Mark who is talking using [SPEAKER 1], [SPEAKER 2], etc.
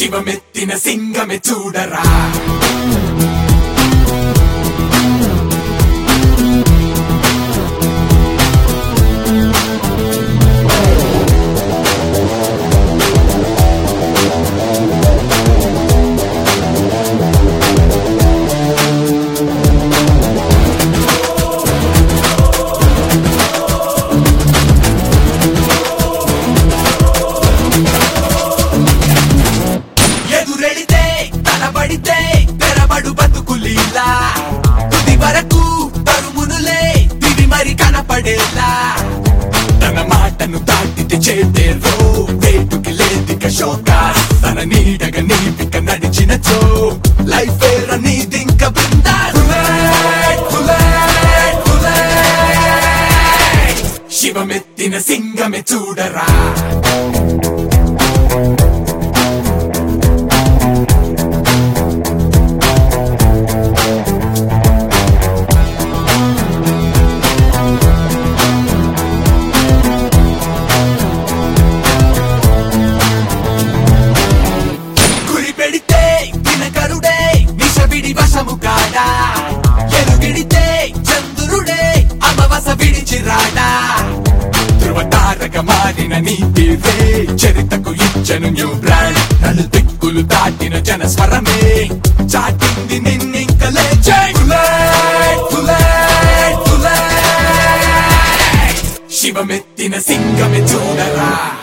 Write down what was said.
[SPEAKER 1] శివమెత్తిన సింగమే చూడరా ఎదురెడితే తలబడితే తెరబడు బతుకులీలా తుది వరకు తరుమునులే తిది మరి కనపడేలా తన మాటను దాటితే చేతేరో వేటుకి లేదిక శోక తన నీడగా నీపిక నడిచినచో లైఫ్ నీదింక బృందా బుల్లెట్, బుల్లెట్, బుల్లెట్. శివమెత్తిన సింగమే చూడరా గురి పెడితే దినకరుడే నిషవిడి వశము కాడా ఎలుగిడితే చంద్రుడే అమవస విడిచి రాడా ధృవతారక మారిన నీతి రే చరితకు ఇచ్చను న్యూ బ్రాండ్ నలు దిక్కులు దాటిన జన స్వరమే చాటింది నిన్నింక లేచే బుల్లెట్, బుల్లెట్, బుల్లెట్. శివమెత్తిన సింగమే చూడరా